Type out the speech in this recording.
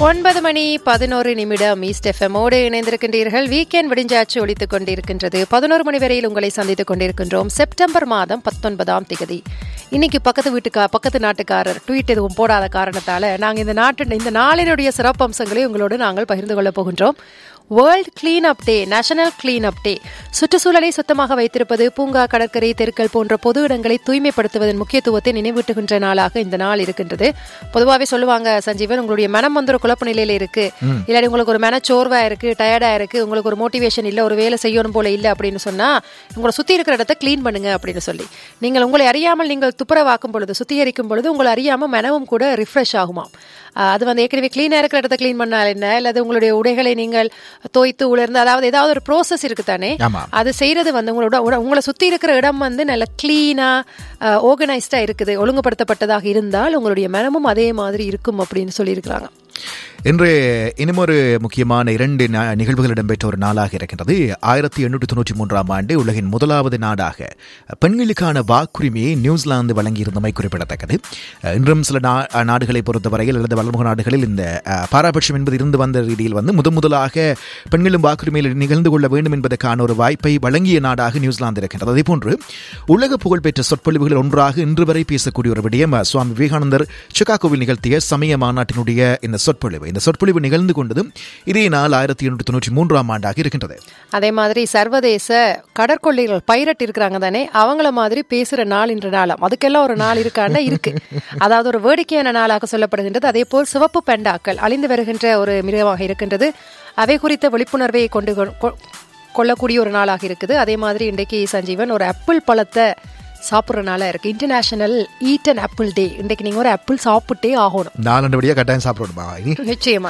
ஒன்பது மணி பதினோரு நிமிடம் ஈஸ்ட் எஃப்எம்மோடு இணைந்திருக்கின்றீர்கள் வீக்கெண்ட் விடிஞ்சாச்சு ஒழித்துக் கொண்டிருக்கின்றது பதினோரு மணி வரையில் உங்களை சந்தித்துக் கொண்டிருக்கின்றோம் செப்டம்பர் மாதம் பத்தொன்பதாம் திகதி இன்னைக்கு பக்கத்து வீட்டுக்கா பக்கத்து நாட்டுக்காரர் ட்வீட் எதுவும் போடாத காரணத்தால நாங்கள் இந்த நாட்டு இந்த நாளினுடைய சிறப்பம்சங்களை உங்களோடு நாங்கள் பகிர்ந்து கொள்ளப் போகின்றோம் world clean up day national clean up day சுற்றுச்சூழலை சுத்தமாக வைத்திருப்பது பூங்கா கடற்கரை தெருக்கள் போன்ற பொது இடங்களை தூய்மைப்படுத்துவதன் முக்கியத்துவத்தை நினைவூட்டுகின்ற நாளாக இந்த நாள் இருக்கின்றது பொதுவாகவே சொல்லுவாங்க சஞ்சீவன் உங்களுடைய மனம் வந்து ஒரு குழப்ப நிலையில இருக்கு இல்லாட்டி உங்களுக்கு ஒரு மனச்சோர்வா இருக்கு டயர்டா இருக்கு உங்களுக்கு ஒரு மோட்டிவேஷன் இல்ல ஒரு வேலை செய்யணும் போல இல்ல அப்படின்னு சொன்னா உங்களை சுத்தி இருக்கிற இடத்த கிளீன் பண்ணுங்க அப்படின்னு சொல்லி நீங்கள் உங்களை அறியாமல் நீங்கள் துப்புரவாக்கும் பொழுது சுத்திகரிக்கும் பொழுது உங்களை அறியாம மனமும் கூட ரிஃப்ரெஷ் ஆகுமாம் ஆஹ் அது வந்து ஏற்கனவே கிளீனா இருக்கிற இடத்த கிளீன் பண்ணால் என்ன அல்லது உங்களுடைய உடைகளை நீங்கள் தோய்த்து உலர்ந்து அதாவது ஏதாவது ஒரு ப்ரோசஸ் இருக்கு தானே ஆமா. அது செய்யறது வந்து உங்களோட உட- உங்களை சுத்தி இருக்கிற இடம் வந்து நல்ல கிளீனா ஆர்கனைஸ்டா இருக்குது ஒழுங்குபடுத்தப்பட்டதாக இருந்தால் உங்களுடைய மனமும் அதே மாதிரி இருக்கும் அப்படின்னு சொல்லியிருக்கிறாங்க இன்று இன்னுமொரு முக்கியமான இரண்டு நா- நிகழ்வுகள் இடம்பெற்ற ஒரு நாளாக இருக்கின்றது ஆயிரத்தி எண்ணூற்றி தொண்ணூற்றி மூன்றாம் ஆண்டு உலகின் முதலாவது நாடாக பெண்களுக்கான வாக்குரிமையை நியூசிலாந்து வழங்கியிருந்தமை குறிப்பிடத்தக்கது இன்றும் சில நா- நாடுகளை பொறுத்தவரையில் அல்லது வளர்முக நாடுகளில் இந்த அஹ், பாராபட்சம் என்பது இருந்து வந்த ரீதியில் வந்து முதன் முதலாக பெண்களும் வாக்குரிமையில் நிகழ்ந்து கொள்ள வேண்டும் என்பதற்கான ஒரு வாய்ப்பை வழங்கிய நாடாக நியூசிலாந்து இருக்கின்றது அதேபோன்று உலக புகழ்பெற்ற சொற்பொழிவுகள் ஒன்றாக இன்று வரை பேசக்கூடிய ஒரு விடயம் அஹ், சுவாமி விவேகானந்தர் சிகாகோவில் நிகழ்த்திய சமய மாநாட்டினுடைய இந்த சொற்பொழிவு இந்த சொற்பொழிவு நிகழ்ந்து கொண்டதும் இதே நாள் ஆயிரத்தி எண்ணூற்றி தொண்ணூற்றி மூன்றாம் ஆண்டாக இருக்கின்றது அதே மாதிரி சர்வதேச கடற்கொள்ளைகள் பைரட் இருக்கிறாங்க தானே அவங்கள மாதிரி பேசுற நாள் இன்ற நாளாம் அதுக்கெல்லாம் ஒரு நாள் இருக்காண்டா இருக்கு அதாவது ஒரு வேடிக்கையான நாளாக சொல்லப்படுகின்றது அதே போல் சிவப்பு பெண்டாக்கள் அழிந்து வருகின்ற ஒரு மிருகமாக இருக்கின்றது அவை குறித்த விழிப்புணர்வை கொண்டு கொ- கொ- கொள்ளக்கூடிய ஒரு நாளாக இருக்குது அதே மாதிரி இன்றைக்கு சஞ்சீவன் ஒரு ஆப்பிள் பழத்தை சாப்பிட்ற நாளா இருக்கு international eat and apple day இன்றைக்கு நீங்க ஒரு ஆப்பிள் சாப்பிட்டே ஆகணும் நாலண்டு வழியாக கட்டாயம் சாப்பிடணுமா இனி நிச்சயமா